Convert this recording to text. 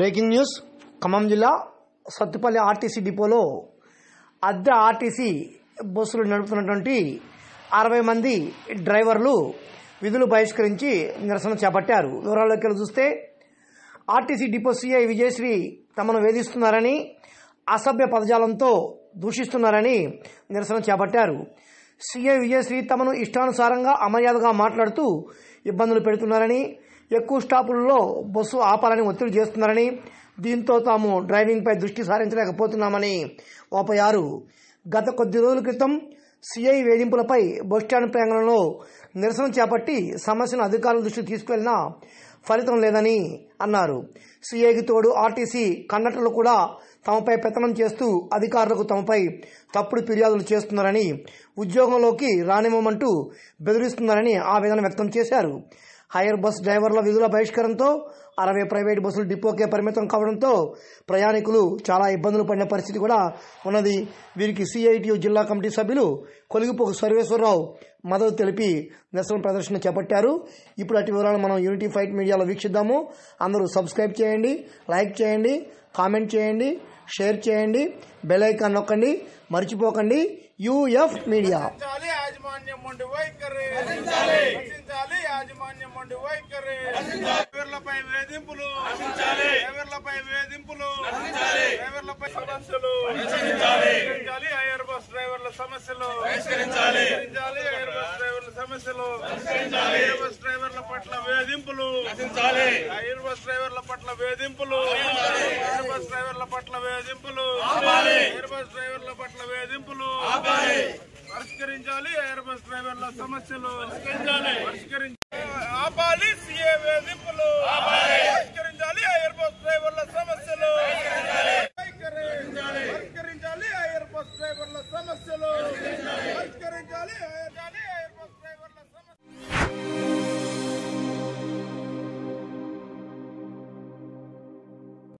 breaking news Khammam జిల్లా Sathupalli RTC డిపోలో అద్దె ఆర్టీసీ బస్సులు నడుపుతున్నటువంటి అరవై మంది డ్రైవర్లు విధులు బహిష్కరించి నిరసన చేపట్టారు వివరాల్లోకి వెళ్ళి చూస్తే ఆర్టీసీ డిపో సీఐ విజయశ్రీ తమను వేధిస్తున్నారని అసభ్య పదజాలంతో దూషిస్తున్నారని నిరసన చేపట్టారు సీఐ విజయశ్రీ తమను ఇష్టానుసారంగా అమర్యాదగా మాట్లాడుతూ ఇబ్బందులు పెడుతున్నారని ఎక్కువ స్టాపుల్లో బస్సు ఆపాలని ఒత్తిడి చేస్తున్నారని దీంతో తాము డ్రైవింగ్పై దృష్టి సారించలేకపోతున్నామని ఓపయారు గత కొద్ది రోజుల క్రితం సిఐ వేధింపులపై బస్టాండ్ ప్రాంగణంలో నిరసన చేపట్టి సమస్యను అధికారుల దృష్టికి తీసుకెళ్లినా ఫలితం లేదని అన్నారు సిఐకి తోడు ఆర్టీసీ కండక్టర్లు కూడా తమపై పెత్తనం చేస్తూ అధికారులకు తమపై తప్పుడు ఫిర్యాదులు చేస్తున్నారని ఉద్యోగంలోకి రానివ్వమంటూ బెదిరిస్తున్నారని ఆవేదన వ్యక్తం చేశారు హైర్ బస్ డ్రైవర్ల విధుల బహిష్కరణతో అరవై ప్రైవేట్ బస్సులు డిపోకే పరిమితం కావడంతో ప్రయాణికులు చాలా ఇబ్బందులు పడిన పరిస్థితి కూడా ఉన్నది వీరికి సిఐటియు జిల్లా కమిటీ సభ్యులు కొలిగిపోకు సర్వేశ్వరరావు మద్దతు తెలిపి నిరసన ప్రదర్శన చేపట్టారు ఇప్పుడు అటు వివరాలు మనం యూనిటీ ఫైట్ మీడియాలో వీక్షిద్దాము అందరూ సబ్స్క్రైబ్ చేయండి లైక్ చేయండి కామెంట్ చేయండి షేర్ చేయండి బెల్ ఐకాన్ నొక్కండి మర్చిపోకండి యూఎఫ్ మీడియా రక్షించాలి యాజమాన్యం మొండి వైఖరి రక్షించాలి యాజమాన్యం మొండి వైఖరి డ్రైవర్లపై వేధింపులు డ్రైవర్లపై వేధింపులు డ్రైవర్లపై సమస్యలు పరిష్కరించాలి ఎయిర్ బస్ డ్రైవర్ల సమస్యలు పరిష్కరించాలి ఎయిర్ బస్ డ్రైవర్ల సమస్యలు ఎయిర్ బస్ డ్రైవర్ల పట్ల వేధింపులు ఎయిర్ బస్ డ్రైవర్ల పట్ల వేధింపులు ఎయిర్ బస్ డ్రైవర్ల పట్ల వేధింపులు ఎయిర్ బస్ డ్రైవర్ల పట్ల వేధింపులు పరిష్కరించాలి ఎయిర్ బస్ డ్రైవర్ల సమస్యలు పరిష్కరించాలి